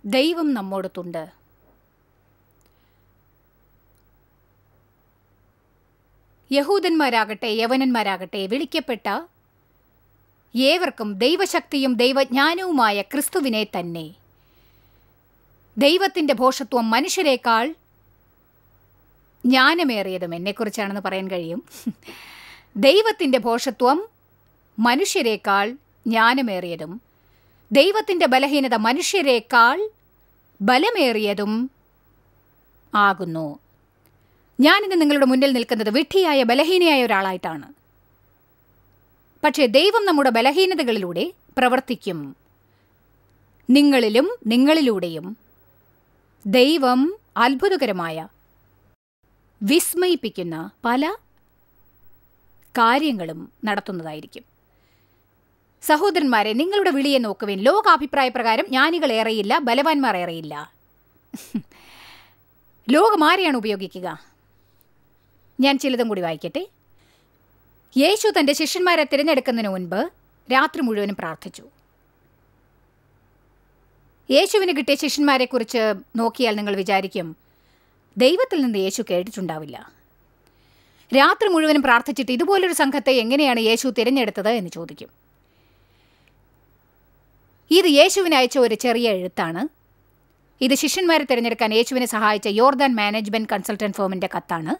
ദൈവം നമ്മോടൊത്തുണ്ട് യഹൂദന്മാരാകട്ടെ യവനന്മാരാകട്ടെ വിളിക്കപ്പെട്ട ഏവർക്കും ദൈവശക്തിയും ദൈവജ്ഞാനവുമായ ക്രിസ്തുവിനെ തന്നെ ദൈവത്തിൻ്റെ ഭോഷത്വം മനുഷ്യരെക്കാൾ ജ്ഞാനമേറിയതും എന്നെക്കുറിച്ചാണെന്ന് പറയാൻ കഴിയും ദൈവത്തിൻ്റെ ഭോഷത്വം മനുഷ്യരെക്കാൾ ജ്ഞാനമേറിയതും ദൈവത്തിൻ്റെ ബലഹീനത മനുഷ്യരെക്കാൾ ബലമേറിയതും ആകുന്നു ഞാനിന്ന് നിങ്ങളുടെ മുന്നിൽ നിൽക്കുന്നത് വിഡ്ഢിയായ ബലഹീനയായ ഒരാളായിട്ടാണ് പക്ഷേ ദൈവം നമ്മുടെ ബലഹീനതകളിലൂടെ പ്രവർത്തിക്കും നിങ്ങളിലും നിങ്ങളിലൂടെയും ദൈവം അത്ഭുതകരമായ വിസ്മയിപ്പിക്കുന്ന പല കാര്യങ്ങളും നടത്തുന്നതായിരിക്കും സഹോദരന്മാരെ നിങ്ങളുടെ വിളിയെ നോക്കുവിൻ ലോകാഭിപ്രായ പ്രകാരം ജ്ഞാനികൾ ഏറെയില്ല ബലവാന്മാർ ഏറെയില്ല ലോകം ആരെയാണ് ഉപയോഗിക്കുക ഞാൻ ചിലതും കൂടി വായിക്കട്ടെ യേശു തൻ്റെ ശിഷ്യന്മാരെ തിരഞ്ഞെടുക്കുന്നതിന് മുൻപ് രാത്രി മുഴുവനും പ്രാർത്ഥിച്ചു യേശുവിന് കിട്ടിയ ശിഷ്യന്മാരെക്കുറിച്ച് നോക്കിയാൽ നിങ്ങൾ വിചാരിക്കും ദൈവത്തിൽ നിന്ന് യേശു കേട്ടിട്ടുണ്ടാവില്ല രാത്രി മുഴുവനും പ്രാർത്ഥിച്ചിട്ട് ഇതുപോലൊരു സംഘത്തെ എങ്ങനെയാണ് യേശു തിരഞ്ഞെടുത്തത് എന്ന് ചോദിക്കും ഇത് യേശുവിന് അയച്ച ഒരു ചെറിയ എഴുത്താണ് ഇത് ശിഷ്യന്മാരെ തിരഞ്ഞെടുക്കാൻ യേശുവിനെ സഹായിച്ച യോർദാൻ മാനേജ്മെന്റ് കൺസൾട്ടന്റ് ഫേമിന്റെ കത്താണ്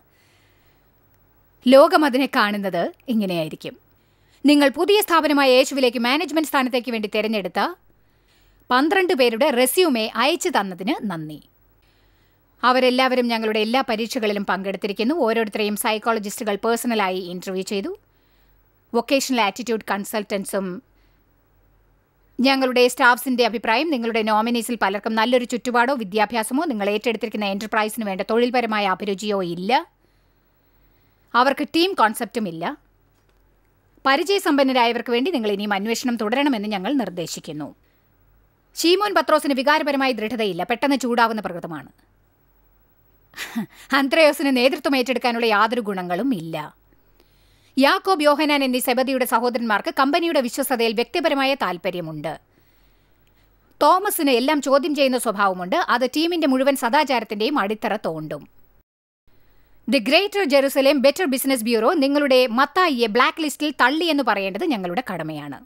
ലോകം അതിനെ കാണുന്നത് ഇങ്ങനെയായിരിക്കും നിങ്ങൾ പുതിയ സ്ഥാപനമായ യേശുവിലേക്ക് മാനേജ്മെന്റ് സ്ഥാനത്തേക്ക് വേണ്ടി തിരഞ്ഞെടുത്ത പന്ത്രണ്ട് പേരുടെ റെസ്യൂമെ അയച്ചു തന്നതിന് നന്ദി അവരെല്ലാവരും ഞങ്ങളുടെ എല്ലാ പരീക്ഷകളിലും പങ്കെടുത്തിരിക്കുന്നു ഓരോരുത്തരെയും സൈക്കോളജിസ്റ്റുകൾ പേഴ്സണലായി ഇൻ്റർവ്യൂ ചെയ്തു വൊക്കേഷണൽ ആറ്റിറ്റ്യൂഡ് കൺസൾട്ടൻസും ഞങ്ങളുടെ സ്റ്റാഫ്സിന്റെ അഭിപ്രായം നിങ്ങളുടെ നോമിനീസിൽ പലർക്കും നല്ലൊരു ചുറ്റുപാടോ വിദ്യാഭ്യാസമോ നിങ്ങൾ ഏറ്റെടുത്തിരിക്കുന്ന എന്റർപ്രൈസിന് വേണ്ട തൊഴിൽപരമായ അഭിരുചിയോ ഇല്ല അവർക്ക് ടീം കോൺസെപ്റ്റും ഇല്ല പരിചയസമ്പന്നരായവർക്ക് വേണ്ടി നിങ്ങൾ ഇനിയും അന്വേഷണം തുടരണമെന്ന് ഞങ്ങൾ നിർദ്ദേശിക്കുന്നു ഷീമോൻ പത്രോസിന് വികാരപരമായ ദൃഢതയില്ല പെട്ടെന്ന് ചൂടാവുന്ന പ്രകൃതമാണ് അന്ത്രയോസിന് നേതൃത്വം ഏറ്റെടുക്കാനുള്ള യാതൊരു ഗുണങ്ങളും ഇല്ല യാക്കോബ് യോഹനാൻ എന്നീ സെബദിയുടെ സഹോദരന്മാർക്ക് കമ്പനിയുടെ വിശ്വസതയിൽ വ്യക്തിപരമായ താൽപ്പര്യമുണ്ട് തോമസിന് എല്ലാം ചോദ്യം ചെയ്യുന്ന സ്വഭാവമുണ്ട് അത് ടീമിന്റെ മുഴുവൻ സദാചാരത്തിന്റെയും അടിത്തറ തോണ്ടും the greater Jerusalem better business bureau നിങ്ങളുടെ മത്തായിയെ ബ്ലാക്ക് ലിസ്റ്റിൽ തള്ളി എന്ന് പറയേണ്ടത് ഞങ്ങളുടെ കടമയാണ്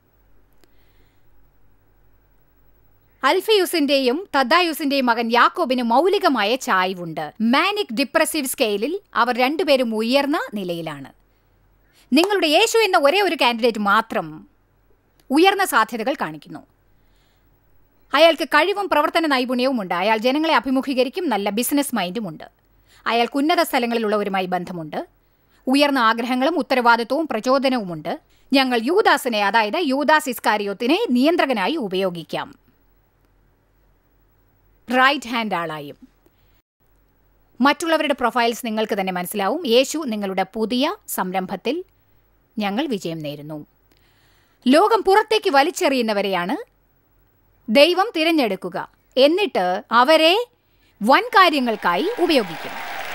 അൽഫയൂസിന്റെയും തദ്ദായൂസിന്റെയും മകൻ യാക്കോബിന് മൗലികമായ ചായ്വുണ്ട് മാനിക് ഡിപ്രസീവ് സ്കെയിലിൽ അവർ രണ്ടുപേരും ഉയർന്ന നിലയിലാണ് നിങ്ങളുടെ യേശു എന്ന ഒരേ ഒരു കാൻഡിഡേറ്റ് മാത്രം ഉയർന്ന സാധ്യതകൾ കാണിക്കുന്നു അയാൾക്ക് കഴിവും പ്രവർത്തന നൈപുണ്യവും ഉണ്ട് അയാൾ ജനങ്ങളെ അഭിമുഖീകരിക്കും നല്ല ബിസിനസ് മൈൻഡുമുണ്ട് അയാൾക്ക് ഉന്നത സ്ഥലങ്ങളിലുള്ളവരുമായി ബന്ധമുണ്ട് ഉയർന്ന ആഗ്രഹങ്ങളും ഉത്തരവാദിത്വവും പ്രചോദനവുമുണ്ട് ഞങ്ങൾ യൂദാസിനെ അതായത് യൂദാസ് ഇസ്കാരിയോത്തിനെ നിയന്ത്രകനായി ഉപയോഗിക്കാം റൈറ്റ് ഹാൻഡ് ആളായും മറ്റുള്ളവരുടെ പ്രൊഫൈൽസ് നിങ്ങൾക്ക് തന്നെ മനസ്സിലാവും യേശു നിങ്ങളുടെ പുതിയ സംരംഭത്തിൽ ഞങ്ങൾ വിജയം നേരുന്നു ലോകം പുറത്തേക്ക് വലിച്ചെറിയുന്നവരെയാണ് ദൈവം തിരഞ്ഞെടുക്കുക എന്നിട്ട് അവരെ വൻ കാര്യങ്ങൾക്കായി ഉപയോഗിക്കും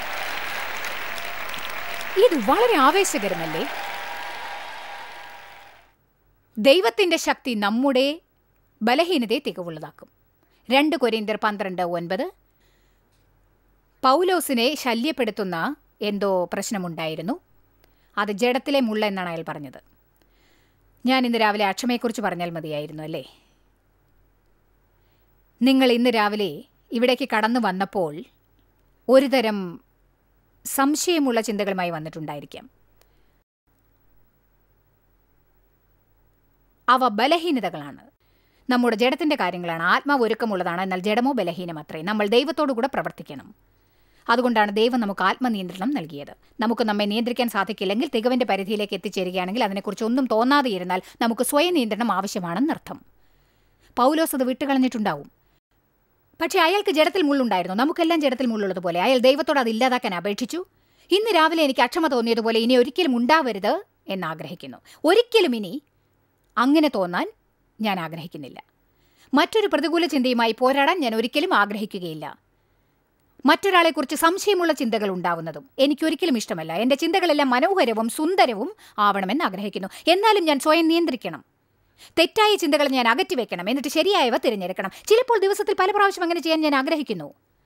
ഇത് വളരെ ആവേശകരമല്ലേ ദൈവത്തിന്റെ ശക്തി നമ്മുടെ ബലഹീനതയെ തികവുള്ളതാക്കും രണ്ട് കൊരിന്തിയർ പന്ത്രണ്ട് ഒൻപത് പൗലോസിനെ ശല്യപ്പെടുത്തുന്ന എന്തോ പ്രശ്നമുണ്ടായിരുന്നു അത് ജഡത്തിലെ മുള്ള എന്നാണ് അയാൾ പറഞ്ഞത് ഞാൻ ഇന്ന് രാവിലെ അക്ഷമയെക്കുറിച്ച് പറഞ്ഞാൽ മതിയായിരുന്നു അല്ലേ നിങ്ങൾ ഇന്ന് രാവിലെ ഇവിടേക്ക് കടന്നു വന്നപ്പോൾ ഒരുതരം സംശയമുള്ള ചിന്തകളുമായി വന്നിട്ടുണ്ടായിരിക്കാം അവ ബലഹീനതകളാണ് നമ്മുടെ ജഡത്തിന്റെ കാര്യങ്ങളാണ് ആത്മാവ് ഒരുക്കമുള്ളതാണ് എന്നാൽ ജഡമോ ബലഹീനമത്രേ നമ്മൾ ദൈവത്തോടു കൂടെ പ്രവർത്തിക്കണം അതുകൊണ്ടാണ് ദൈവം നമുക്ക് ആത്മനിയന്ത്രണം നൽകിയത് നമുക്ക് നമ്മെ നിയന്ത്രിക്കാൻ സാധിക്കില്ലെങ്കിൽ തികവിന്റെ പരിധിയിലേക്ക് എത്തിച്ചേരുകയാണെങ്കിൽ അതിനെക്കുറിച്ച് ഒന്നും തോന്നാതെ ഇരുന്നാൽ നമുക്ക് സ്വയം നിയന്ത്രണം ആവശ്യമാണെന്നർത്ഥം പൗലോസ് അത് വിട്ടുകളഞ്ഞിട്ടുണ്ടാവും പക്ഷേ അയാൾക്ക് ജഡത്തിൽ മുള്ളുണ്ടായിരുന്നു നമുക്കെല്ലാം ജഡത്തിൽ മുള്ളുള്ളതുപോലെ അയാൾ ദൈവത്തോട് അത് ഇല്ലാതാക്കാൻ അപേക്ഷിച്ചു ഇന്ന് രാവിലെ എനിക്ക് അക്ഷമ തോന്നിയതുപോലെ ഇനി ഒരിക്കലും ഉണ്ടാവരുത് എന്ന് ആഗ്രഹിക്കുന്നു ഒരിക്കലും ഇനി അങ്ങനെ തോന്നാൻ ഞാൻ ആഗ്രഹിക്കുന്നില്ല മറ്റൊരു പ്രതികൂല ചിന്തയുമായി പോരാടാൻ ഞാൻ ഒരിക്കലും ആഗ്രഹിക്കുകയില്ല മറ്റൊരാളെക്കുറിച്ച് സംശയമുള്ള ചിന്തകൾ ഉണ്ടാവുന്നതും എനിക്കൊരിക്കലും ഇഷ്ടമല്ല എൻ്റെ ചിന്തകളെല്ലാം മനോഹരവും സുന്ദരവും ആവണമെന്ന് ആഗ്രഹിക്കുന്നു എന്നാലും ഞാൻ സ്വയം നിയന്ത്രിക്കണം തെറ്റായ ചിന്തകൾ ഞാൻ അകറ്റി വെക്കണം എന്നിട്ട് ശരിയായവ തിരഞ്ഞെടുക്കണം ചിലപ്പോൾ ദിവസത്തിൽ പല പ്രാവശ്യം അങ്ങനെ ചെയ്യാൻ ഞാൻ ആഗ്രഹിക്കുന്നു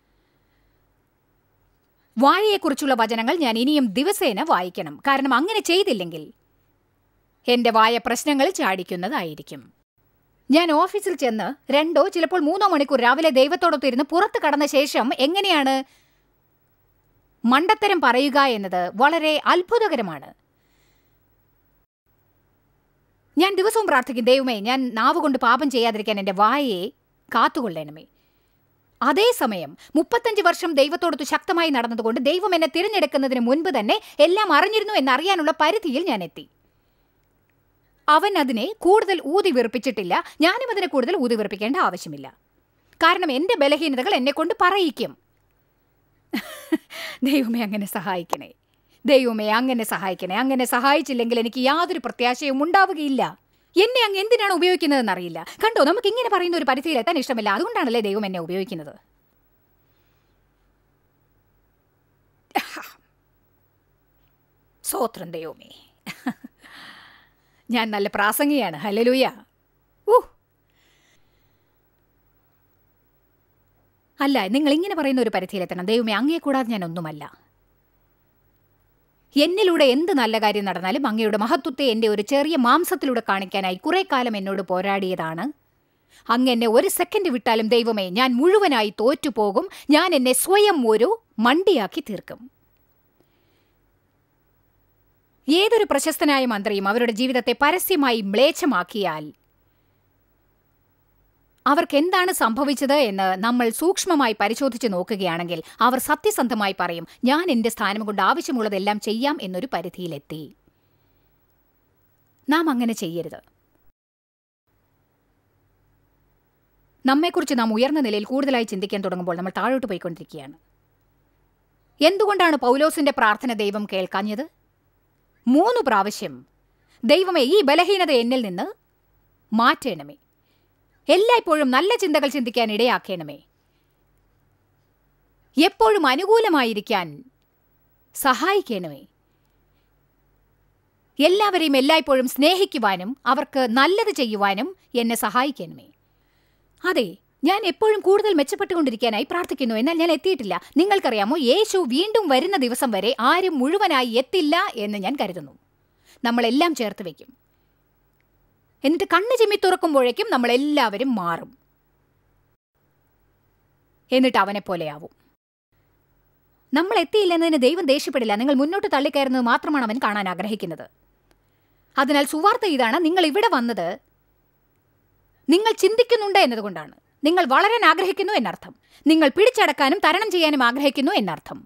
വായയെക്കുറിച്ചുള്ള വചനങ്ങൾ ഞാൻ ഇനിയും ദിവസേന വായിക്കണം കാരണം അങ്ങനെ ചെയ്തില്ലെങ്കിൽ എന്റെ വായ പ്രശ്നങ്ങൾ ചാടിക്കുന്നതായിരിക്കും ഞാൻ ഓഫീസിൽ ചെന്ന് രണ്ടോ ചിലപ്പോൾ മൂന്നോ മണിക്കൂർ രാവിലെ ദൈവത്തോടൊത്ത് ഇരുന്ന് പുറത്ത് കടന്ന ശേഷം എങ്ങനെയാണ് മണ്ടത്തരം പറയുക എന്നത് വളരെ അത്ഭുതകരമാണ് ഞാൻ ദിവസവും പ്രാർത്ഥിക്കും ദൈവമേ ഞാൻ നാവ് കൊണ്ട് പാപം ചെയ്യാതിരിക്കാൻ എൻ്റെ വായയെ കാത്തുകൊള്ളണമേ അതേസമയം മുപ്പത്തഞ്ച് വർഷം ദൈവത്തോടൊത്ത് ശക്തമായി നടന്നതുകൊണ്ട് ദൈവം എന്നെ തിരഞ്ഞെടുക്കുന്നതിന് മുൻപ് തന്നെ എല്ലാം അറിഞ്ഞിരുന്നു എന്നറിയാനുള്ള പരിധിയിൽ ഞാൻ എത്തി അവൻ അതിനെ കൂടുതൽ ഊതി വീർപ്പിച്ചിട്ടില്ല ഞാനും അതിനെ കൂടുതൽ ഊതി വീർപ്പിക്കേണ്ട ആവശ്യമില്ല കാരണം എൻ്റെ ബലഹീനതകൾ എന്നെ കൊണ്ട് പറയിക്കും ദൈവമേ അങ്ങനെ സഹായിക്കണേ ദൈവമേ അങ്ങനെ സഹായിക്കണേ അങ്ങനെ സഹായിച്ചില്ലെങ്കിൽ എനിക്ക് യാതൊരു പ്രത്യാശയും ഉണ്ടാവുകയില്ല എന്നെ അങ്ങ് എന്തിനാണ് ഉപയോഗിക്കുന്നതെന്ന് അറിയില്ല കണ്ടോ നമുക്ക് ഇങ്ങനെ പറയുന്ന ഒരു പരിധിയിൽ എത്താൻ ഇഷ്ടമില്ല അതുകൊണ്ടാണല്ലേ ദൈവം എന്നെ ഉപയോഗിക്കുന്നത് സ്വോത്രം ദൈവമേ ഞാൻ നല്ല പ്രാസംഗിയാണ് ഹലലൂയ ഊ അല്ല നിങ്ങൾ ഇങ്ങനെ പറയുന്ന ഒരു പരിധിയിലെത്തണം ദൈവമേ അങ്ങേ കൂടാതെ ഞാൻ ഒന്നുമല്ല എന്നിലൂടെ എന്ത് നല്ല കാര്യം നടന്നാലും അങ്ങയുടെ മഹത്വത്തെ എൻ്റെ ഒരു ചെറിയ മാംസത്തിലൂടെ കാണിക്കാനായി കുറെ കാലം എന്നോട് പോരാടിയതാണ് അങ്ങ് എന്നെ ഒരു സെക്കൻഡ് വിട്ടാലും ദൈവമേ ഞാൻ മുഴുവനായി തോറ്റുപോകും ഞാൻ എന്നെ സ്വയം ഒരു മണ്ടിയാക്കി തീർക്കും ഏതൊരു പ്രശസ്തനായ മന്ത്രിയും അവരുടെ ജീവിതത്തെ പരസ്യമായി മ്ലേച്ഛമാക്കിയാൽ അവർക്ക് എന്താണ് സംഭവിച്ചത് എന്ന് നമ്മൾ സൂക്ഷ്മമായി പരിശോധിച്ച് നോക്കുകയാണെങ്കിൽ അവർ സത്യസന്ധമായി പറയും ഞാൻ എൻ്റെ സ്ഥാനം കൊണ്ട് ആവശ്യമുള്ളതെല്ലാം ചെയ്യാം എന്നൊരു പരിധിയിലെത്തി നാം അങ്ങനെ ചെയ്യരുത് നമ്മെക്കുറിച്ച് നാം ഉയർന്ന നിലയിൽ കൂടുതലായി ചിന്തിക്കാൻ തുടങ്ങുമ്പോൾ നമ്മൾ താഴോട്ട് പോയിക്കൊണ്ടിരിക്കുകയാണ് എന്തുകൊണ്ടാണ് പൗലോസിന്റെ പ്രാർത്ഥന ദൈവം കേൾക്കാഞ്ഞത് മൂന്ന് പ്രാവശ്യം ദൈവമേ ഈ ബലഹീനത എന്നിൽ നിന്ന് മാറ്റണമേ എല്ലായ്പ്പോഴും നല്ല ചിന്തകൾ ചിന്തിക്കാൻ ഇടയാക്കണമേ എപ്പോഴും അനുകൂലമായിരിക്കാൻ സഹായിക്കണമേ എല്ലാവരെയും എല്ലായ്പ്പോഴും സ്നേഹിക്കുവാനും അവർക്ക് നല്ലത് ചെയ്യുവാനും എന്നെ സഹായിക്കണമേ അതെ ഞാൻ എപ്പോഴും കൂടുതൽ മെച്ചപ്പെട്ടുകൊണ്ടിരിക്കാനായി പ്രാർത്ഥിക്കുന്നു എന്നാൽ ഞാൻ എത്തിയിട്ടില്ല നിങ്ങൾക്കറിയാമോ യേശു വീണ്ടും വരുന്ന ദിവസം വരെ ആരും മുഴുവനായി എത്തില്ല എന്ന് ഞാൻ കരുതുന്നു നമ്മളെല്ലാം ചേർത്ത് വയ്ക്കും എന്നിട്ട് കണ്ണ് ചിമ്മി തുറക്കുമ്പോഴേക്കും നമ്മളെല്ലാവരും മാറും എന്നിട്ട് അവനെ പോലെയാവും നമ്മൾ എത്തിയില്ലെന്നതിന് ദൈവം ദേഷ്യപ്പെടില്ല നിങ്ങൾ മുന്നോട്ട് തള്ളിക്കയറുന്നത് മാത്രമാണ് അവൻ കാണാൻ ആഗ്രഹിക്കുന്നത് അതിനാൽ സുവാർത്ത ഇതാണ് നിങ്ങൾ ഇവിടെ വന്നത് നിങ്ങൾ ചിന്തിക്കുന്നുണ്ട് എന്നതുകൊണ്ടാണ് നിങ്ങൾ വളരാൻ ആഗ്രഹിക്കുന്നു എന്നർത്ഥം നിങ്ങൾ പിടിച്ചടക്കാനും തരണം ചെയ്യാനും ആഗ്രഹിക്കുന്നു എന്നർത്ഥം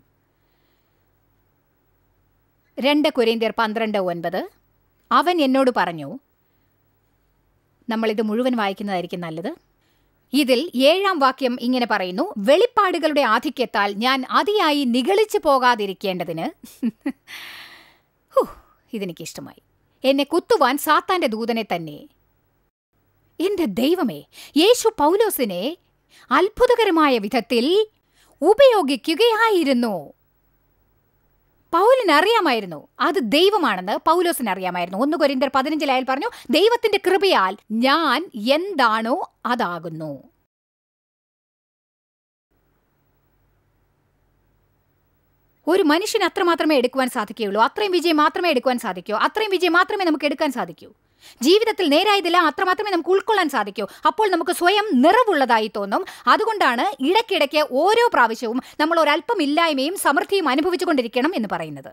രണ്ട് കുരേന്ത്യർ പന്ത്രണ്ട് ഒൻപത് അവൻ എന്നോട് പറഞ്ഞു നമ്മളിത് മുഴുവൻ വായിക്കുന്നതായിരിക്കും നല്ലത് ഇതിൽ ഏഴാം വാക്യം ഇങ്ങനെ പറയുന്നു വെളിപ്പാടുകളുടെ ആധിക്യത്താൽ ഞാൻ അതിയായി നിഗളിച്ചു പോകാതിരിക്കേണ്ടതിന് ഹൂ, ഇതെനിക്കിഷ്ടമായി എന്നെ കുത്തുവാൻ സാത്താന്റെ ദൂതനെ തന്നെ എന്റെ ദൈവമേ യേശു പൗലോസിനെ അത്ഭുതകരമായ വിധത്തിൽ ഉപയോഗിക്കുകയായിരുന്നു പൗലിന് അറിയാമായിരുന്നു അത് ദൈവമാണെന്ന് പൗലോസിന് അറിയാമായിരുന്നു ഒന്ന് കൊരിന്തർ പതിനഞ്ചിൽ അയാൾ പറഞ്ഞു ദൈവത്തിന്റെ കൃപയാൽ ഞാൻ എന്താണോ അതാകുന്നു ഒരു മനുഷ്യന് അത്രമാത്രമേ എടുക്കുവാൻ സാധിക്കുകയുള്ളൂ അത്രയും വിജയം മാത്രമേ എടുക്കുവാൻ സാധിക്കൂ അത്രയും വിജയം മാത്രമേ നമുക്ക് എടുക്കാൻ സാധിക്കൂ ജീവിതത്തിൽ നേരായതില്ല അത്രമാത്രമേ നമുക്ക് ഉൾക്കൊള്ളാൻ സാധിക്കൂ അപ്പോൾ നമുക്ക് സ്വയം നിറവുള്ളതായി തോന്നും അതുകൊണ്ടാണ് ഇടയ്ക്കിടയ്ക്ക് ഓരോ പ്രാവശ്യവും നമ്മൾ ഒരല്പം ഇല്ലായ്മയും സമൃദ്ധിയും അനുഭവിച്ചുകൊണ്ടിരിക്കണം എന്ന് പറയുന്നത്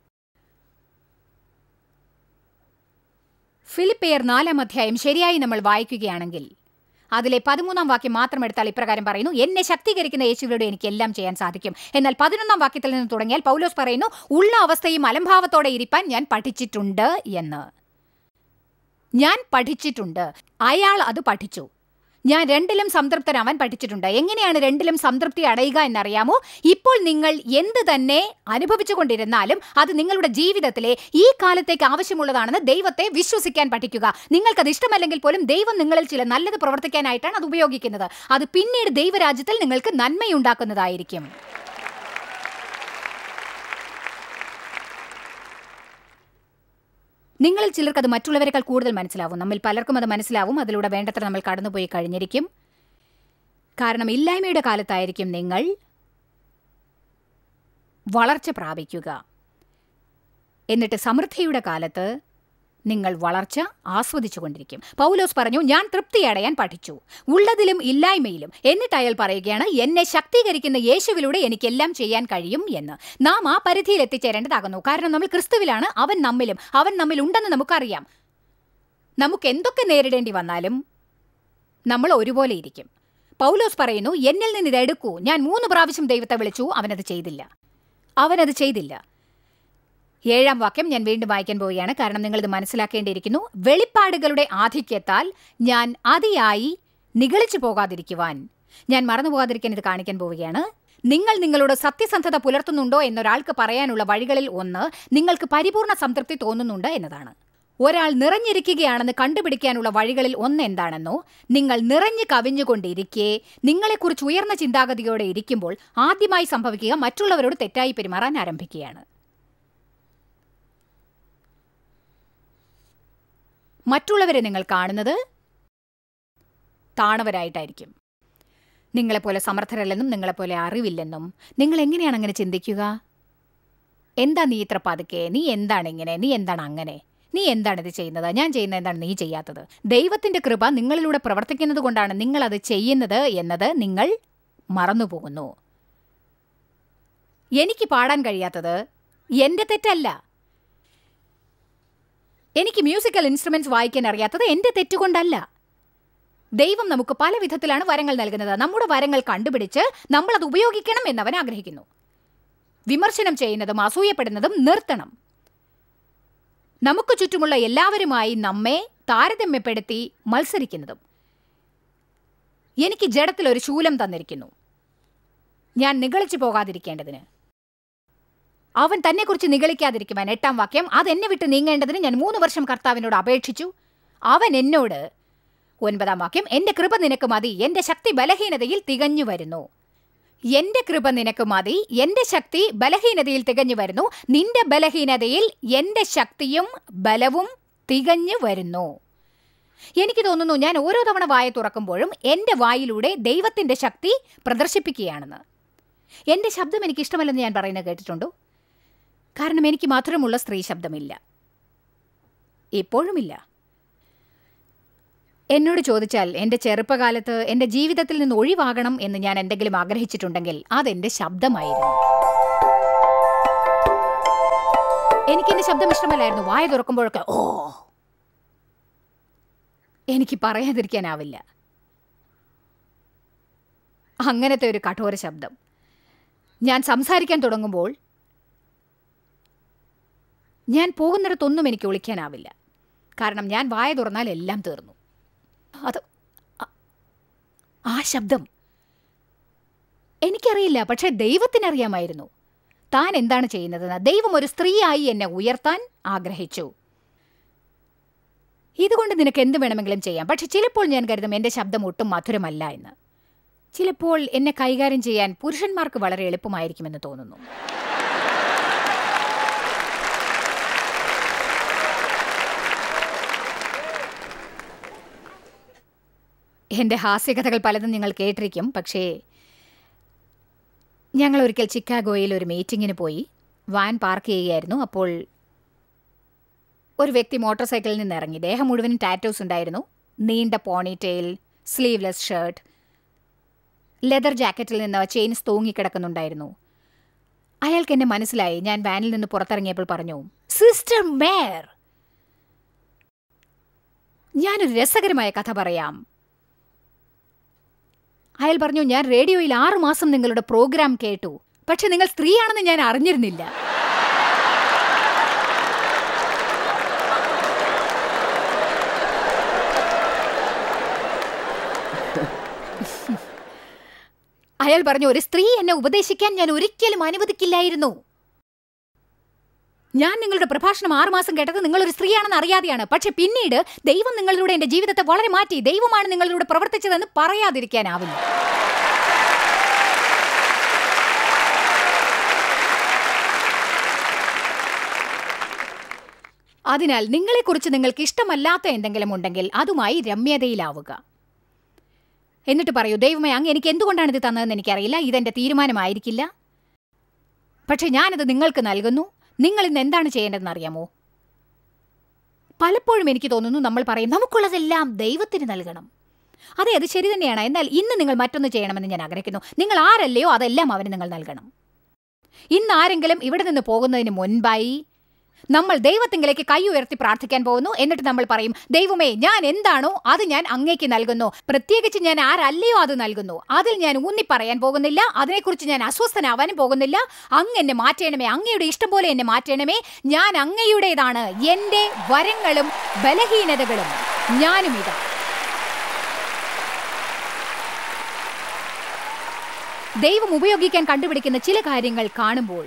ഫിലിപ്പയർ നാലാം അധ്യായം ശരിയായി നമ്മൾ വായിക്കുകയാണെങ്കിൽ അതിലെ പതിമൂന്നാം വാക്യം മാത്രം എടുത്താൽ ഇപ്രകാരം പറയുന്നു എന്നെ ശക്തീകരിക്കുന്ന യേശുവിലൂടെ എനിക്ക് എല്ലാം ചെയ്യാൻ സാധിക്കും എന്നാൽ പതിനൊന്നാം വാക്യത്തിൽ നിന്ന് തുടങ്ങിയാൽ പൗലോസ് പറയുന്നു ഉള്ള അവസ്ഥയും അലംഭാവത്തോടെ ഇരിപ്പാൻ ഞാൻ പഠിച്ചിട്ടുണ്ട് എന്ന് ഞാൻ പഠിച്ചിട്ടുണ്ട് അയാൾ അത് പഠിച്ചു ഞാൻ രണ്ടിലും സംതൃപ്തനാവാൻ പഠിച്ചിട്ടുണ്ട് എങ്ങനെയാണ് രണ്ടിലും സംതൃപ്തി അടയുക എന്നറിയാമോ ഇപ്പോൾ നിങ്ങൾ എന്ത് തന്നെ അനുഭവിച്ചുകൊണ്ടിരുന്നാലും അത് നിങ്ങളുടെ ജീവിതത്തിലെ ഈ കാലത്തേക്ക് ആവശ്യമുള്ളതാണെന്ന് ദൈവത്തെ വിശ്വസിക്കാൻ പഠിക്കുക നിങ്ങൾക്കത് ഇഷ്ടമല്ലെങ്കിൽ പോലും ദൈവം നിങ്ങളിൽ ചില നല്ലത് പ്രവർത്തിക്കാനായിട്ടാണ് അത് ഉപയോഗിക്കുന്നത് അത് പിന്നീട് ദൈവരാജ്യത്തിൽ നിങ്ങൾക്ക് നന്മയുണ്ടാക്കുന്നതായിരിക്കും നിങ്ങളിൽ ചിലർക്ക് അത് മറ്റുള്ളവരെക്കാൾ കൂടുതൽ മനസ്സിലാവും നമ്മിൽ പലർക്കും അത് മനസ്സിലാവും അതിലൂടെ വേണ്ടത്ര നമ്മൾ കടന്നുപോയി കഴിഞ്ഞിരിക്കും കാരണം ഇല്ലായ്മയുടെ കാലത്തായിരിക്കും നിങ്ങൾ വളർച്ച പ്രാപിക്കുക എന്നിട്ട് സമൃദ്ധിയുടെ കാലത്ത് നിങ്ങൾ വളർച്ച ആസ്വദിച്ചുകൊണ്ടിരിക്കും പൗലോസ് പറഞ്ഞു ഞാൻ തൃപ്തിയടയാൻ പഠിച്ചു ഉള്ളതിലും ഇല്ലായ്മയിലും എന്നിട്ട് അയാൾ പറയുകയാണ് എന്നെ ശക്തീകരിക്കുന്ന യേശുവിലൂടെ എനിക്കെല്ലാം ചെയ്യാൻ കഴിയും എന്ന് നാം ആ പരിധിയിൽ എത്തിച്ചേരേണ്ടതാകുന്നു കാരണം നമ്മൾ ക്രിസ്തുവിലാണ് അവൻ നമ്മിലും അവൻ നമ്മിൽ ഉണ്ടെന്ന് നമുക്കറിയാം നമുക്ക് എന്തൊക്കെ നേരിടേണ്ടി വന്നാലും നമ്മൾ ഒരുപോലെ ഇരിക്കും പൗലോസ് പറയുന്നു എന്നിൽ നിന്ന് ഇത് എടുക്കൂ ഞാൻ മൂന്ന് പ്രാവശ്യം ദൈവത്തെ വിളിച്ചു അവനത് ചെയ്തില്ല അവനത് ചെയ്തില്ല ഏഴാം വാക്യം ഞാൻ വീണ്ടും വായിക്കാൻ പോവുകയാണ് കാരണം നിങ്ങളിത് മനസ്സിലാക്കേണ്ടിയിരിക്കുന്നു വെളിപ്പാടുകളുടെ ആധിക്യത്താൽ ഞാൻ അതിയായി നിഗളിച്ചു പോകാതിരിക്കുവാൻ ഞാൻ മറന്നു പോകാതിരിക്കാൻ ഇത് കാണിക്കാൻ പോവുകയാണ് നിങ്ങൾ നിങ്ങളോട് സത്യസന്ധത പുലർത്തുന്നുണ്ടോ എന്നൊരാൾക്ക് പറയാനുള്ള വഴികളിൽ ഒന്ന് നിങ്ങൾക്ക് പരിപൂർണ സംതൃപ്തി തോന്നുന്നുണ്ട് എന്നതാണ് ഒരാൾ നിറഞ്ഞിരിക്കുകയാണെന്ന് കണ്ടുപിടിക്കാനുള്ള വഴികളിൽ ഒന്ന് എന്താണെന്നോ നിങ്ങൾ നിറഞ്ഞു കവിഞ്ഞുകൊണ്ടിരിക്കെ നിങ്ങളെക്കുറിച്ച് ഉയർന്ന ചിന്താഗതിയോടെ ഇരിക്കുമ്പോൾ ആദ്യമായി സംഭവിക്കുക മറ്റുള്ളവരോട് തെറ്റായി പെരുമാറാൻ ആരംഭിക്കുകയാണ് മറ്റുള്ളവരെ നിങ്ങൾ കാണുന്നത് താണവരായിട്ടായിരിക്കും നിങ്ങളെപ്പോലെ സമർത്ഥരല്ലെന്നും നിങ്ങളെപ്പോലെ അറിവില്ലെന്നും നിങ്ങൾ എങ്ങനെയാണ് അങ്ങനെ ചിന്തിക്കുക എന്താ നീ ഇത്ര പതുക്കെ നീ എന്താണ് ഇങ്ങനെ നീ എന്താണ് അങ്ങനെ നീ എന്താണ് ഇത് ചെയ്യുന്നത് ഞാൻ ചെയ്യുന്നത് എന്താണ് നീ ചെയ്യാത്തത് ദൈവത്തിന്റെ കൃപ നിങ്ങളിലൂടെ പ്രവർത്തിക്കുന്നത് കൊണ്ടാണ് നിങ്ങൾ അത് ചെയ്യുന്നത് എന്നത് നിങ്ങൾ മറന്നുപോകുന്നു എനിക്ക് പാടാൻ കഴിയാത്തത് എന്റെ തെറ്റല്ല എനിക്ക് മ്യൂസിക്കൽ ഇൻസ്ട്രുമെന്റ്സ് വായിക്കാൻ അറിയാത്തത് എന്റെ തെറ്റുകൊണ്ടല്ല ദൈവം നമുക്ക് പല വിധത്തിലാണ് വരങ്ങൾ നൽകുന്നത് നമ്മുടെ വരങ്ങൾ കണ്ടുപിടിച്ച് നമ്മൾ അത് ഉപയോഗിക്കണം എന്നവൻ ആഗ്രഹിക്കുന്നു വിമർശനം ചെയ്യുന്നതും അസൂയപ്പെടുന്നതും നിർത്തണം നമുക്ക് ചുറ്റുമുള്ള എല്ലാവരുമായി നമ്മെ താരതമ്യപ്പെടുത്തി മത്സരിക്കുന്നതും എനിക്ക് ജഡത്തിൽ ഒരു ശൂലം തന്നിരിക്കുന്നു ഞാൻ നിഗളിച്ചു പോകാതിരിക്കേണ്ടതിന് അവൻ തന്നെക്കുറിച്ച് നിഗളിക്കാതിരിക്കുവാൻ എട്ടാം വാക്യം അതെന്നെ വിട്ട് നീങ്ങേണ്ടതിന് ഞാൻ മൂന്ന് വർഷം കർത്താവിനോട് അപേക്ഷിച്ചു അവൻ എന്നോട് ഒൻപതാം വാക്യം എന്റെ കൃപ നിനക്ക് മതി എന്റെ ശക്തി ബലഹീനതയിൽ തികഞ്ഞു വരുന്നു എന്റെ കൃപ നിനക്ക് മതി എന്റെ ശക്തി ബലഹീനതയിൽ തികഞ്ഞു വരുന്നു നിന്റെ ബലഹീനതയിൽ എന്റെ ശക്തിയും ബലവും തികഞ്ഞു വരുന്നു എനിക്ക് തോന്നുന്നു ഞാൻ ഓരോ തവണ വായ തുറക്കുമ്പോഴും എന്റെ വായിലൂടെ ദൈവത്തിന്റെ ശക്തി പ്രദർശിപ്പിക്കുകയാണെന്ന് എന്റെ ശബ്ദം എനിക്ക് ഇഷ്ടമല്ലെന്ന് ഞാൻ പറയുന്നത് കേട്ടിട്ടുണ്ടോ കാരണം എനിക്ക് മധുരമുള്ള സ്ത്രീ ശബ്ദമില്ല ഇപ്പോഴുമില്ല എന്നോട് ചോദിച്ചാൽ എൻ്റെ ചെറുപ്പകാലത്ത് എൻ്റെ ജീവിതത്തിൽ നിന്ന് ഒഴിവാകണം എന്ന് ഞാൻ എന്തെങ്കിലും ആഗ്രഹിച്ചിട്ടുണ്ടെങ്കിൽ അതെന്റെ ശബ്ദമായിരുന്നു എനിക്ക് എന്റെ ശബ്ദം ഇഷ്ടമല്ലായിരുന്നു വായ തുറക്കുമ്പോഴൊക്കെ ഓ എനിക്ക് പറയാതിരിക്കാനാവില്ല അങ്ങനത്തെ ഒരു കഠോര ശബ്ദം ഞാൻ സംസാരിക്കാൻ തുടങ്ങുമ്പോൾ ഞാൻ പോകുന്നിടത്തൊന്നും എനിക്ക് ഒളിക്കാനാവില്ല കാരണം ഞാൻ വായ തുറന്നാൽ എല്ലാം തീർന്നു അത് അ- ആ ശബ്ദം എനിക്കറിയില്ല പക്ഷേ ദൈവത്തിനറിയാമായിരുന്നു താൻ എന്താണ് ചെയ്യുന്നതെന്ന് ദൈവം ഒരു സ്ത്രീയായി എന്നെ ഉയർത്താൻ ആഗ്രഹിച്ചു ഇതുകൊണ്ട് നിനക്ക് എന്ത് വേണമെങ്കിലും ചെയ്യാം പക്ഷെ ചിലപ്പോൾ ഞാൻ കരുതും എൻ്റെ ശബ്ദം ഒട്ടും മധുരമല്ല എന്ന് ചിലപ്പോൾ എന്നെ കൈകാര്യം ചെയ്യാൻ പുരുഷന്മാർക്ക് വളരെ എളുപ്പമായിരിക്കുമെന്ന് തോന്നുന്നു എൻ്റെ ഹാസ്യകഥകൾ പലതും നിങ്ങൾ കേട്ടിരിക്കും പക്ഷേ ഞങ്ങൾ ഒരിക്കൽ ചിക്കാഗോയിൽ ഒരു മീറ്റിങ്ങിന് പോയി വാൻ പാർക്ക് ചെയ്യുകയായിരുന്നു അപ്പോൾ ഒരു വ്യക്തി മോട്ടോർ സൈക്കിളിൽ നിന്ന് ഇറങ്ങി ദേഹം മുഴുവനും ടാറ്റോസ് ഉണ്ടായിരുന്നു നീണ്ട pony tail sleeveless shirt leather ജാക്കറ്റിൽ നിന്ന് ചെയിൻസ് തൂങ്ങിക്കിടക്കുന്നുണ്ടായിരുന്നു അയാൾക്ക് എന്നെ മനസ്സിലായി ഞാൻ വാനിൽ നിന്ന് പുറത്തിറങ്ങിയപ്പോൾ പറഞ്ഞു സിസ്റ്റർ മേർ ഞാനൊരു രസകരമായ കഥ പറയാം അയാൾ പറഞ്ഞു ഞാൻ റേഡിയോയിൽ ആറു മാസം നിങ്ങളുടെ പ്രോഗ്രാം കേട്ടു പക്ഷെ നിങ്ങൾ സ്ത്രീയാണെന്ന് ഞാൻ അറിഞ്ഞിരുന്നില്ല അയാൾ പറഞ്ഞു ഒരു സ്ത്രീ എന്നെ ഉപദേശിക്കാൻ ഞാൻ ഒരിക്കലും അനുവദിക്കില്ലായിരുന്നു ഞാൻ നിങ്ങളുടെ പ്രഭാഷണം ആറുമാസം കേട്ടത് നിങ്ങളൊരു സ്ത്രീയാണെന്ന് അറിയാതെയാണ് പക്ഷെ പിന്നീട് ദൈവം നിങ്ങളിലൂടെ എന്റെ ജീവിതത്തെ വളരെ മാറ്റി ദൈവമാണ് നിങ്ങളിലൂടെ പ്രവർത്തിച്ചതെന്ന് പറയാതിരിക്കാനാവില്ല അതിനാൽ നിങ്ങളെക്കുറിച്ച് നിങ്ങൾക്ക് ഇഷ്ടമല്ലാത്ത എന്തെങ്കിലും ഉണ്ടെങ്കിൽ അതുമായി രമ്യതയിലാവുക എന്നിട്ട് പറയൂ ദൈവമേ അങ്ങ് എനിക്ക് എന്തുകൊണ്ടാണ് ഇത് തന്നതെന്ന് എനിക്കറിയില്ല ഇതെന്റെ തീരുമാനമായിരിക്കില്ല പക്ഷെ ഞാനത് നിങ്ങൾക്ക് നൽകുന്നു നിങ്ങൾ ഇന്ന് എന്താണ് ചെയ്യേണ്ടതെന്ന് അറിയാമോ പലപ്പോഴും എനിക്ക് തോന്നുന്നു നമ്മൾ പറയും നമുക്കുള്ളതെല്ലാം ദൈവത്തിന് നൽകണം അതെ അത് ശരി തന്നെയാണ് എന്നാൽ ഇന്ന് നിങ്ങൾ മറ്റൊന്ന് ചെയ്യണമെന്ന് ഞാൻ ആഗ്രഹിക്കുന്നു നിങ്ങൾ ആരല്ലയോ അതെല്ലാം അവന് നിങ്ങൾ നൽകണം ഇന്ന് ആരെങ്കിലും ഇവിടെ നിന്ന് പോകുന്നതിന് മുൻപായി നമ്മൾ ദൈവത്തിങ്കിലേക്ക് കൈ ഉയർത്തി പ്രാർത്ഥിക്കാൻ പോകുന്നു എന്നിട്ട് നമ്മൾ പറയും ദൈവമേ ഞാൻ എന്താണോ അത് ഞാൻ അങ്ങേക്ക് നൽകുന്നു പ്രത്യേകിച്ച് ഞാൻ ആരല്ലയോ അത് നൽകുന്നു അതിൽ ഞാൻ ഊന്നി പറയാൻ പോകുന്നില്ല അതിനെക്കുറിച്ച് ഞാൻ അസ്വസ്ഥനാവാനും പോകുന്നില്ല അങ്ങ് എന്നെ മാറ്റണമേ അങ്ങയുടെ ഇഷ്ടം പോലെ എന്നെ മാറ്റണമേ ഞാൻ അങ്ങയുടേതാണ് എൻ്റെ വരങ്ങളും ബലഹീനതകളും ഞാനും ഇതാ ദൈവം ഉപയോഗിക്കാൻ കണ്ടുപിടിക്കുന്ന ചില കാര്യങ്ങൾ കാണുമ്പോൾ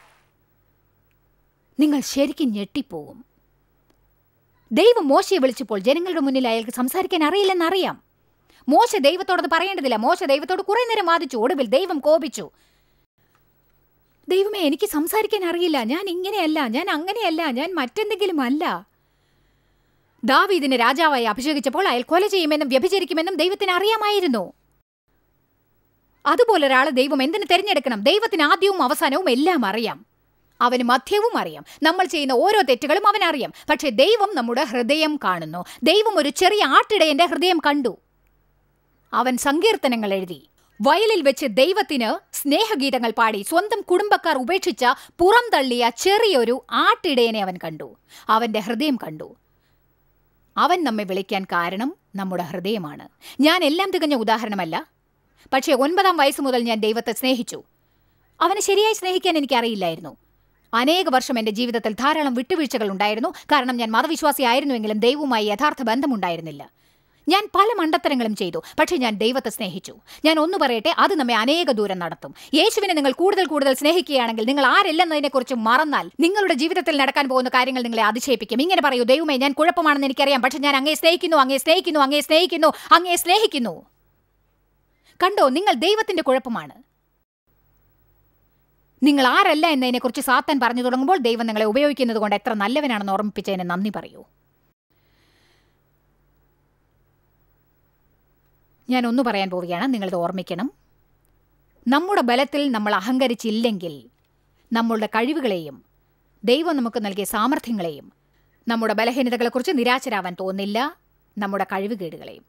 നിങ്ങൾ ശരിക്കും ഞെട്ടിപ്പോവും ദൈവം മോശയെ വിളിച്ചപ്പോൾ ജനങ്ങളുടെ മുന്നിൽ അയാൾക്ക് സംസാരിക്കാൻ അറിയില്ലെന്നറിയാം മോശ ദൈവത്തോടത് പറയേണ്ടതില്ല മോശ ദൈവത്തോട് കുറെ നേരം വാദിച്ചു ഒടുവിൽ ദൈവം കോപിച്ചു ദൈവമേ എനിക്ക് സംസാരിക്കാൻ അറിയില്ല ഞാൻ ഇങ്ങനെയല്ല ഞാൻ അങ്ങനെയല്ല ഞാൻ മറ്റെന്തെങ്കിലും അല്ല ദാവീദിനെ രാജാവായി അഭിഷേകിച്ചപ്പോൾ അയാൾ കൊല ചെയ്യുമെന്നും വ്യഭിചരിക്കുമെന്നും ദൈവത്തിന് അറിയാമായിരുന്നു അതുപോലെ ഒരാളെ ദൈവം എന്തിനു തിരഞ്ഞെടുക്കണം ദൈവത്തിന് ആദ്യവും അവസാനവും എല്ലാം അറിയാം അവന് മധ്യവും അറിയാം നമ്മൾ ചെയ്യുന്ന ഓരോ തെറ്റുകളും അവനറിയാം പക്ഷേ ദൈവം നമ്മുടെ ഹൃദയം കാണുന്നു ദൈവം ഒരു ചെറിയ ആട്ടിടയന്റെ ഹൃദയം കണ്ടു അവൻ സങ്കീർത്തനങ്ങൾ എഴുതി വയലിൽ വെച്ച് ദൈവത്തിന് സ്നേഹഗീതങ്ങൾ പാടി സ്വന്തം കുടുംബക്കാർ ഉപേക്ഷിച്ച പുറം തള്ളിയ ചെറിയൊരു ആട്ടിടയനെ അവൻ കണ്ടു അവന്റെ ഹൃദയം കണ്ടു അവൻ നമ്മെ വിളിക്കാൻ കാരണം നമ്മുടെ ഹൃദയമാണ് ഞാൻ എല്ലാം തികഞ്ഞ ഉദാഹരണമല്ല പക്ഷേ ഒൻപതാം വയസ്സ് മുതൽ ഞാൻ ദൈവത്തെ സ്നേഹിച്ചു അവനെ ശരിയായി സ്നേഹിക്കാൻ എനിക്കറിയില്ലായിരുന്നു അനേക വർഷം എൻ്റെ ജീവിതത്തിൽ ധാരാളം വിട്ടുവീഴ്ചകൾ ഉണ്ടായിരുന്നു കാരണം ഞാൻ മതവിശ്വാസിയായിരുന്നുവെങ്കിലും ദൈവവുമായി യഥാർത്ഥ ബന്ധമുണ്ടായിരുന്നില്ല ഞാൻ പല മണ്ടത്തരങ്ങളും ചെയ്തു പക്ഷേ ഞാൻ ദൈവത്തെ സ്നേഹിച്ചു ഞാൻ ഒന്ന് പറയട്ടെ അത് നമ്മെ അനേക ദൂരം നടത്തും യേശുവിനെ നിങ്ങൾ കൂടുതൽ കൂടുതൽ സ്നേഹിക്കുകയാണെങ്കിൽ നിങ്ങൾ ആരല്ലെന്നതിനെക്കുറിച്ച് മറന്നാൽ നിങ്ങളുടെ ജീവിതത്തിൽ നടക്കാൻ പോകുന്ന കാര്യങ്ങൾ നിങ്ങളെ അതിശയിപ്പിക്കും ഇങ്ങനെ പറയൂ ദൈവമേ ഞാൻ കുഴപ്പമാണെന്ന് എനിക്കറിയാം പക്ഷേ ഞാൻ അങ്ങേ സ്നേഹിക്കുന്നു അങ്ങേ സ്നേഹിക്കുന്നു അങ്ങേ സ്നേഹിക്കുന്നു അങ്ങേ സ്നേഹിക്കുന്നു കണ്ടോ നിങ്ങൾ ദൈവത്തിന്റെ കുഴപ്പമാണ് നിങ്ങൾ ആരല്ല എന്നതിനെക്കുറിച്ച് സാത്താൻ പറഞ്ഞു തുടങ്ങുമ്പോൾ ദൈവം നിങ്ങളെ ഉപയോഗിക്കുന്നത് കൊണ്ട് എത്ര നല്ലവനാണെന്ന് ഓർമ്മിപ്പിച്ചതിന് നന്ദി പറയൂ ഞാൻ ഒന്ന് പറയാൻ പോവുകയാണ് നിങ്ങളിത് ഓർമ്മിക്കണം നമ്മുടെ ബലത്തിൽ നമ്മൾ അഹങ്കരിച്ചില്ലെങ്കിൽ നമ്മളുടെ കഴിവുകളെയും ദൈവം നമുക്ക് നൽകിയ സാമർഥ്യങ്ങളെയും നമ്മുടെ ബലഹീനതകളെക്കുറിച്ച് നിരാശരാവാൻ തോന്നില്ല നമ്മുടെ കഴിവുകേടുകളെയും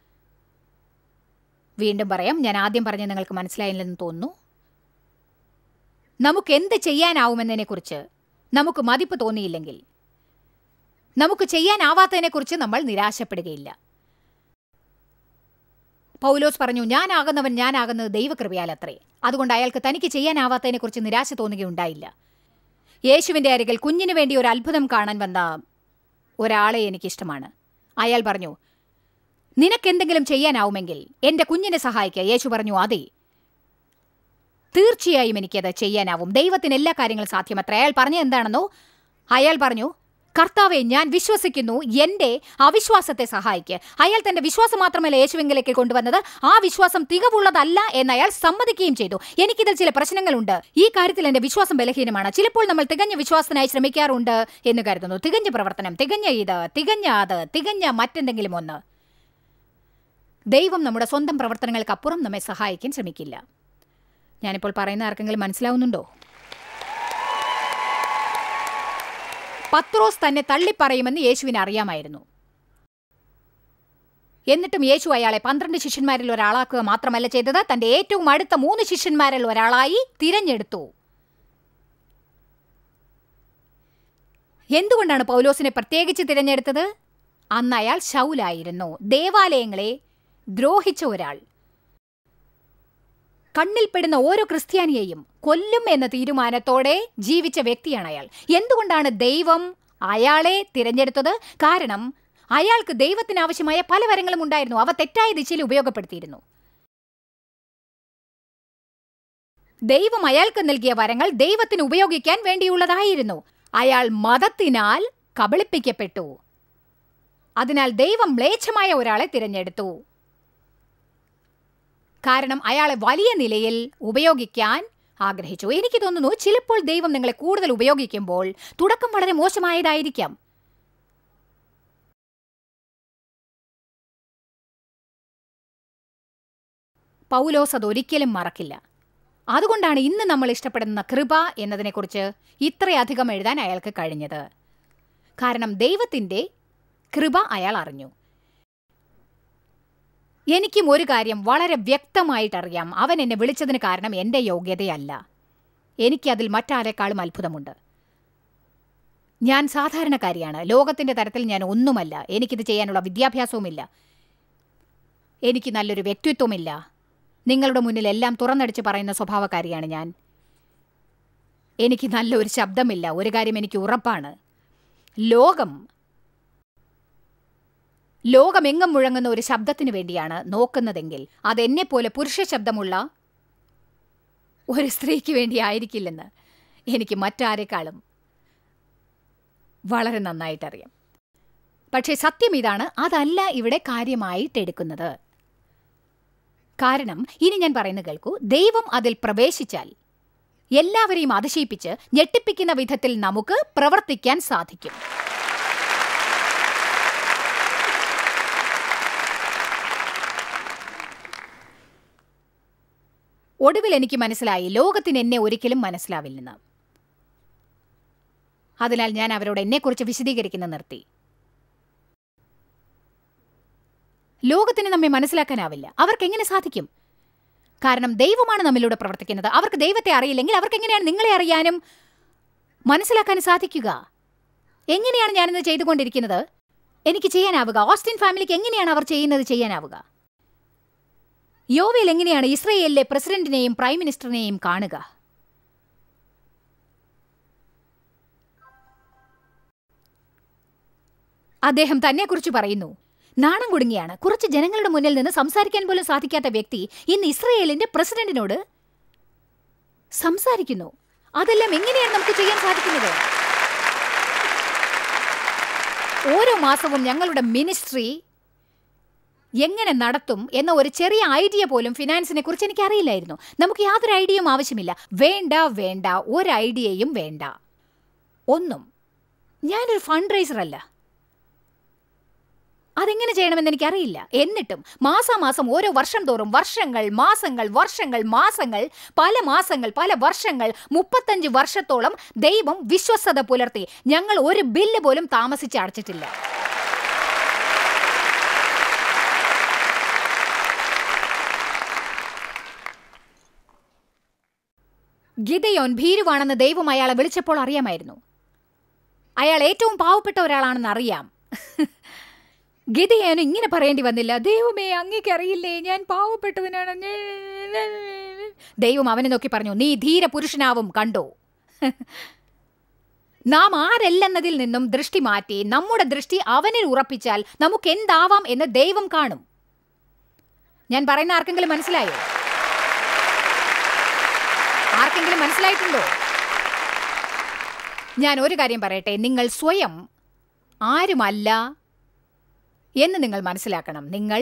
വീണ്ടും പറയാം ഞാൻ ആദ്യം പറഞ്ഞ നിങ്ങൾക്ക് മനസ്സിലായില്ലെന്ന് തോന്നുന്നു നമുക്ക് എന്ത് ചെയ്യാനാവുമെന്നതിനെക്കുറിച്ച് നമുക്ക് മതിപ്പ് തോന്നിയില്ലെങ്കിൽ നമുക്ക് ചെയ്യാനാവാത്തതിനെക്കുറിച്ച് നമ്മൾ നിരാശപ്പെടുകയില്ല പൗലോസ് പറഞ്ഞു ഞാനാകുന്നവൻ ഞാനാകുന്നത് ദൈവകൃപയാൽ അത്രേ അതുകൊണ്ട് അയാൾക്ക് തനിക്ക് ചെയ്യാനാവാത്തതിനെക്കുറിച്ച് നിരാശ തോന്നുകയുണ്ടായില്ല യേശുവിൻ്റെ അരികിൽ കുഞ്ഞിനു വേണ്ടി ഒരു അത്ഭുതം കാണാൻ വന്ന ഒരാളെ എനിക്കിഷ്ടമാണ് അയാൾ പറഞ്ഞു നിനക്കെന്തെങ്കിലും ചെയ്യാനാവുമെങ്കിൽ എൻ്റെ കുഞ്ഞിനെ സഹായിക്കുക യേശു പറഞ്ഞു അതെ തീർച്ചയായും എനിക്കത് ചെയ്യാനാവും ദൈവത്തിന് എല്ലാ കാര്യങ്ങളും സാധ്യമത്ര അയാൾ പറഞ്ഞ എന്താണെന്നോ അയാൾ പറഞ്ഞു കർത്താവെ ഞാൻ വിശ്വസിക്കുന്നു എൻ്റെ അവിശ്വാസത്തെ സഹായിക്ക് അയാൾ തന്റെ വിശ്വാസം മാത്രമല്ല യേശുവിങ്കിലേക്ക് കൊണ്ടുവന്നത് ആ വിശ്വാസം തികവുള്ളതല്ല എന്ന് അയാൾ സമ്മതിക്കുകയും ചെയ്തു എനിക്കിതിൽ ചില പ്രശ്നങ്ങളുണ്ട് ഈ കാര്യത്തിൽ എൻ്റെ വിശ്വാസം ബലഹീനമാണ് ചിലപ്പോൾ നമ്മൾ തികഞ്ഞ വിശ്വാസത്തിനായി ശ്രമിക്കാറുണ്ട് എന്ന് കരുതുന്നു തികഞ്ഞ പ്രവർത്തനം തികഞ്ഞ ഇത് തികഞ്ഞ അത് തികഞ്ഞ മറ്റെന്തെങ്കിലും ഒന്ന് ദൈവം നമ്മുടെ സ്വന്തം പ്രവർത്തനങ്ങൾക്കപ്പുറം നമ്മെ സഹായിക്കാൻ ശ്രമിക്കില്ല ഞാനിപ്പോൾ പറയുന്ന ആർക്കെങ്കിലും മനസ്സിലാവുന്നുണ്ടോ പത്രോസ് തന്നെ തള്ളിപ്പറയുമെന്ന് യേശുവിന് അറിയാമായിരുന്നു എന്നിട്ടും യേശു അയാളെ പന്ത്രണ്ട് ശിഷ്യന്മാരിൽ ഒരാളാക്കുക മാത്രമല്ല ചെയ്തത് തന്റെ ഏറ്റവും അടുത്ത മൂന്ന് ശിഷ്യന്മാരിൽ ഒരാളായി തിരഞ്ഞെടുത്തു എന്തുകൊണ്ടാണ് പൗലോസിനെ പ്രത്യേകിച്ച് തിരഞ്ഞെടുത്തത് അന്ന് അയാൾ ശൗലായിരുന്നു ദേവാലയങ്ങളെ ദ്രോഹിച്ച ഒരാൾ കണ്ണിൽപ്പെടുന്ന ഓരോ ക്രിസ്ത്യാനിയെയും കൊല്ലും എന്ന തീരുമാനത്തോടെ ജീവിച്ച വ്യക്തിയാണ് അയാൾ എന്തുകൊണ്ടാണ് ദൈവം അയാളെ തിരഞ്ഞെടുത്തത് കാരണം അയാൾക്ക് ദൈവത്തിന് ആവശ്യമായ പല വരങ്ങളും ഉണ്ടായിരുന്നു അവ തെറ്റായ ദിശയിൽ ഉപയോഗപ്പെടുത്തിയിരുന്നു ദൈവം അയാൾക്ക് നൽകിയ വരങ്ങൾ ദൈവത്തിന് ഉപയോഗിക്കാൻ വേണ്ടിയുള്ളതായിരുന്നു അയാൾ മതത്തിനാൽ കബളിപ്പിക്കപ്പെട്ടു അതിനാൽ ദൈവം മ്ലേച്ഛമായ ഒരാളെ തിരഞ്ഞെടുത്തു കാരണം അയാളെ വലിയ നിലയിൽ ഉപയോഗിക്കാൻ ആഗ്രഹിച്ചു എനിക്ക് തോന്നുന്നു ചിലപ്പോൾ ദൈവം നിങ്ങളെ കൂടുതൽ ഉപയോഗിക്കുമ്പോൾ തുടക്കം വളരെ മോശമായതായിരിക്കാം പൗലോസ് അതൊരിക്കലും മറക്കില്ല അതുകൊണ്ടാണ് ഇന്ന് നമ്മൾ ഇഷ്ടപ്പെടുന്ന കൃപ എന്നതിനെക്കുറിച്ച് ഇത്രയധികം എഴുതാൻ അയാൾക്ക് കഴിഞ്ഞത് കാരണം ദൈവത്തിൻ്റെ കൃപ അയാൾ അറിഞ്ഞു എനിക്കും ഒരു കാര്യം വളരെ വ്യക്തമായിട്ടറിയാം അവൻ എന്നെ വിളിച്ചതിന് കാരണം എൻ്റെ യോഗ്യതയല്ല എനിക്കതിൽ മറ്റാരെക്കാളും അത്ഭുതമുണ്ട് ഞാൻ സാധാരണക്കാരിയാണ് ലോകത്തിൻ്റെ തരത്തിൽ ഞാൻ ഒന്നുമല്ല എനിക്കിത് ചെയ്യാനുള്ള വിദ്യാഭ്യാസവുമില്ല എനിക്ക് നല്ലൊരു വ്യക്തിത്വമില്ല നിങ്ങളുടെ മുന്നിൽ എല്ലാം തുറന്നടിച്ച് പറയുന്ന സ്വഭാവക്കാരിയാണ് ഞാൻ എനിക്ക് നല്ലൊരു ശബ്ദമില്ല ഒരു കാര്യം എനിക്ക് ഉറപ്പാണ് ലോകം ലോകമെങ്ങും മുഴങ്ങുന്ന ഒരു ശബ്ദത്തിന് വേണ്ടിയാണ് നോക്കുന്നതെങ്കിൽ അതെന്നെപ്പോലെ പുരുഷ ശബ്ദമുള്ള ഒരു സ്ത്രീക്ക് വേണ്ടി ആയിരിക്കില്ലെന്ന് എനിക്ക് മറ്റാരെക്കാളും വളരെ നന്നായിട്ടറിയാം പക്ഷേ സത്യം ഇതാണ് അതല്ല ഇവിടെ കാര്യമായിട്ടെടുക്കുന്നത് കാരണം ഇനി ഞാൻ പറയുന്നത് കേൾക്കൂ ദൈവം അതിൽ പ്രവേശിച്ചാൽ എല്ലാവരെയും അതിശയിപ്പിച്ച് ഞെട്ടിപ്പിക്കുന്ന വിധത്തിൽ നമുക്ക് പ്രവർത്തിക്കാൻ സാധിക്കും ഒടുവിൽ എനിക്ക് മനസ്സിലായി ലോകത്തിന് എന്നെ ഒരിക്കലും മനസ്സിലാവില്ലെന്ന് അതിനാൽ ഞാൻ അവരോട് എന്നെക്കുറിച്ച് വിശദീകരിക്കുന്ന നിർത്തി ലോകത്തിന് നമ്മെ മനസ്സിലാക്കാനാവില്ല അവർക്ക് എങ്ങനെ സാധിക്കും കാരണം ദൈവമാണ് നമ്മിലൂടെ പ്രവർത്തിക്കുന്നത് അവർക്ക് ദൈവത്തെ അറിയില്ലെങ്കിൽ അവർക്ക് എങ്ങനെയാണ് നിങ്ങളെ അറിയാനും മനസ്സിലാക്കാനും സാധിക്കുക എങ്ങനെയാണ് ഞാനിന്ന് ചെയ്തുകൊണ്ടിരിക്കുന്നത് എനിക്ക് ചെയ്യാനാവുക ഓസ്റ്റിൻ ഫാമിലിക്ക് എങ്ങനെയാണ് അവർ ചെയ്യുന്നത് ചെയ്യാനാവുക യോവയിൽ എങ്ങനെയാണ് ഇസ്രയേലിലെ പ്രസിഡന്റിനെയും പ്രൈം മിനിസ്റ്ററിനെയും കാണുക അദ്ദേഹം തന്നെക്കുറിച്ച് പറയുന്നു നാണം കുടുങ്ങിയാണ് കുറച്ച് ജനങ്ങളുടെ മുന്നിൽ നിന്ന് സംസാരിക്കാൻ പോലും സാധിക്കാത്ത വ്യക്തി ഇന്ന് ഇസ്രയേലിന്റെ പ്രസിഡന്റിനോട് സംസാരിക്കുന്നു അതെല്ലാം എങ്ങനെയാണ് നമുക്ക് ചെയ്യാൻ സാധിക്കുന്നത് ഓരോ മാസവും ഞങ്ങളുടെ മിനിസ്ട്രി എങ്ങനെ നടത്തും എന്ന ഒരു ചെറിയ ഐഡിയ പോലും ഫിനാൻസിനെ കുറിച്ച് എനിക്ക് അറിയില്ലായിരുന്നു നമുക്ക് യാതൊരു ഐഡിയയും ആവശ്യമില്ല വേണ്ട വേണ്ട ഒരു ഐഡിയയും വേണ്ട ഒന്നും ഞാനൊരു ഫണ്ട് റൈസർ അല്ല അതെങ്ങനെ ചെയ്യണമെന്ന് എനിക്കറിയില്ല എന്നിട്ടും മാസാമാസം ഓരോ വർഷം തോറും വർഷങ്ങൾ മാസങ്ങൾ വർഷങ്ങൾ മാസങ്ങൾ പല മാസങ്ങൾ പല വർഷങ്ങൾ മുപ്പത്തഞ്ച് വർഷത്തോളം ദൈവം വിശ്വസ്തത പുലർത്തി ഞങ്ങൾ ഒരു ബില്ല് പോലും താമസിച്ച് അടച്ചിട്ടില്ല ഗിതയോൻ ഭീരുവാണെന്ന് ദൈവം അയാളെ വിളിച്ചപ്പോൾ അറിയാമായിരുന്നു അയാൾ ഏറ്റവും പാവപ്പെട്ട ഒരാളാണെന്ന് അറിയാം ഗിതയോന് ഇങ്ങനെ പറയേണ്ടി വന്നില്ല ദൈവമേ അങ്ങേക്ക് അറിയില്ലേ ഞാൻ പാവപ്പെട്ടവനാണ് ദൈവം അവനെ നോക്കി പറഞ്ഞു നീ ധീര പുരുഷനാവും കണ്ടോ നാം ആരല്ലെന്നതിൽ നിന്നും ദൃഷ്ടി മാറ്റി നമ്മുടെ ദൃഷ്ടി അവനിൽ ഉറപ്പിച്ചാൽ നമുക്ക് എന്താവാം എന്ന് ദൈവം കാണും ഞാൻ പറയുന്ന ആർക്കെങ്കിലും മനസ്സിലായോ ആർക്കെങ്കിലും മനസ്സിലായിട്ടുണ്ടോ ഞാൻ ഒരു കാര്യം പറയട്ടെ നിങ്ങൾ സ്വയം ആരുമല്ല എന്ന് നിങ്ങൾ മനസ്സിലാക്കണം നിങ്ങൾ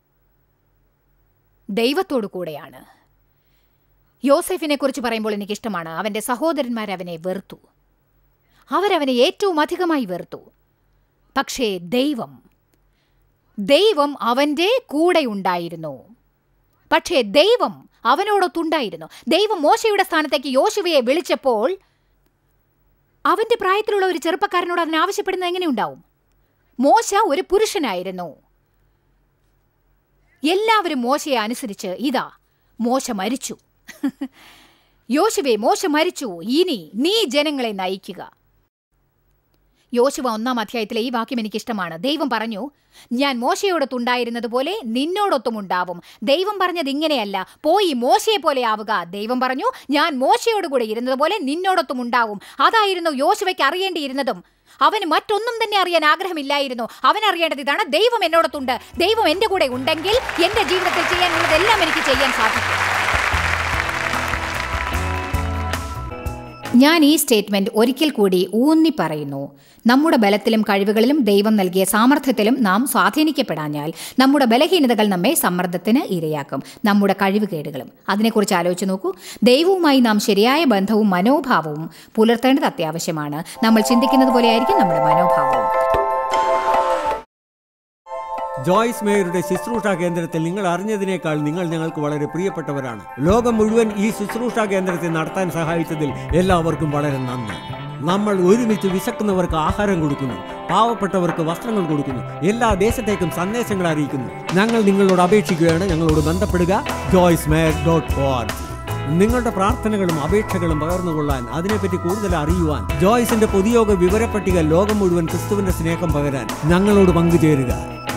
ദൈവത്തോടു കൂടെയാണ് യോസെഫിനെ കുറിച്ച് പറയുമ്പോൾ എനിക്കിഷ്ടമാണ് അവൻ്റെ സഹോദരന്മാർ അവനെ വെറുത്തു അവരവനെ ഏറ്റവും അധികമായി വെറുത്തു പക്ഷേ ദൈവം ദൈവം അവൻ്റെ കൂടെ ഉണ്ടായിരുന്നു പക്ഷേ ദൈവം അവനോടൊത്തുണ്ടായിരുന്നു ദൈവം മോശയുടെ സ്ഥാനത്തേക്ക് യോശുവയെ വിളിച്ചപ്പോൾ അവന്റെ പ്രായത്തിലുള്ള ഒരു ചെറുപ്പക്കാരനോട് അതിന് ആവശ്യപ്പെടുന്നത് എങ്ങനെയുണ്ടാവും മോശ ഒരു പുരുഷനായിരുന്നു എല്ലാവരും മോശയെ അനുസരിച്ച് ഇതാ മോശ മരിച്ചു യോശുവെ മോശ മരിച്ചു ഇനി നീ ജനങ്ങളെ നയിക്കുക യോശുവ ഒന്നാം അധ്യായത്തിലെ ഈ വാക്യം എനിക്കിഷ്ടമാണ് ദൈവം പറഞ്ഞു ഞാൻ മോശയോടൊത്തുണ്ടായിരുന്നത് പോലെ നിന്നോടൊത്തും ഉണ്ടാവും ദൈവം പറഞ്ഞത് ഇങ്ങനെയല്ല പോയി മോശയെ പോലെ ആവുക ദൈവം പറഞ്ഞു ഞാൻ മോശയോട് കൂടെ ഇരുന്നത് പോലെ നിന്നോടൊത്തും ഉണ്ടാവും അതായിരുന്നു യോശുവയ്ക്ക് അറിയേണ്ടിയിരുന്നതും അവന് മറ്റൊന്നും തന്നെ അറിയാൻ ആഗ്രഹമില്ലായിരുന്നു അവൻ അറിയേണ്ടത് ഇതാണ് ദൈവം എന്നോടൊത്തുണ്ട് ദൈവം എൻ്റെ കൂടെ ഉണ്ടെങ്കിൽ എൻ്റെ ജീവിതത്തിൽ ചെയ്യാനുള്ളതെല്ലാം എനിക്ക് ചെയ്യാൻ സാധിക്കും ഞാൻ ഈ സ്റ്റേറ്റ്മെന്റ് ഒരിക്കൽ കൂടി ഊന്നി പറയുന്നു നമ്മുടെ ബലത്തിലും കഴിവുകളിലും ദൈവം നൽകിയ സാമർഥ്യത്തിലും നാം സ്വാധീനിക്കപ്പെടാഞ്ഞാൽ നമ്മുടെ ബലഹീനതകൾ നമ്മെ സമ്മർദ്ദത്തിന് ഇരയാക്കും നമ്മുടെ കഴിവുകേടുകളും അതിനെക്കുറിച്ച് ആലോചിച്ച് നോക്കൂ ദൈവവുമായി നാം ശരിയായ ബന്ധവും മനോഭാവവും പുലർത്തേണ്ടത് അത്യാവശ്യമാണ് നമ്മൾ ചിന്തിക്കുന്നത് പോലെയായിരിക്കും നമ്മുടെ മനോഭാവവും ജോയ്സ് മേയറുടെ ശുശ്രൂഷ കേന്ദ്രത്തിൽ നിങ്ങൾ അറിഞ്ഞതിനേക്കാൾ നിങ്ങൾ ഞങ്ങൾക്ക് വളരെ പ്രിയപ്പെട്ടവരാണ് ലോകം മുഴുവൻ ഈ ശുശ്രൂഷ കേന്ദ്രത്തെ നടത്താൻ സഹായിച്ചതിൽ എല്ലാവർക്കും വളരെ നന്ദി നമ്മൾ ഒരുമിച്ച് വിശക്കുന്നവർക്ക് ആഹാരം കൊടുക്കുന്നു പാവപ്പെട്ടവർക്ക് വസ്ത്രങ്ങൾ കൊടുക്കുന്നു എല്ലാ ദേശത്തേക്കും സന്ദേശങ്ങൾ അറിയിക്കുന്നു ഞങ്ങൾ നിങ്ങളോട് അപേക്ഷിക്കുകയാണ് ഞങ്ങളോട് ബന്ധപ്പെടുക ജോയ്സ് മേയർ ഡോട്ട് ഓർഗ് നിങ്ങളുടെ പ്രാർത്ഥനകളും അപേക്ഷകളും പകർന്നുകൊള്ളാൻ അതിനെപ്പറ്റി കൂടുതൽ അറിയുവാൻ ജോയ്സിന്റെ പൊതുയോഗ വിവരപ്പട്ടിക ലോകം മുഴുവൻ ക്രിസ്തുവിന്റെ സ്നേഹം പകരാൻ ഞങ്ങളോട് പങ്കുചേരുക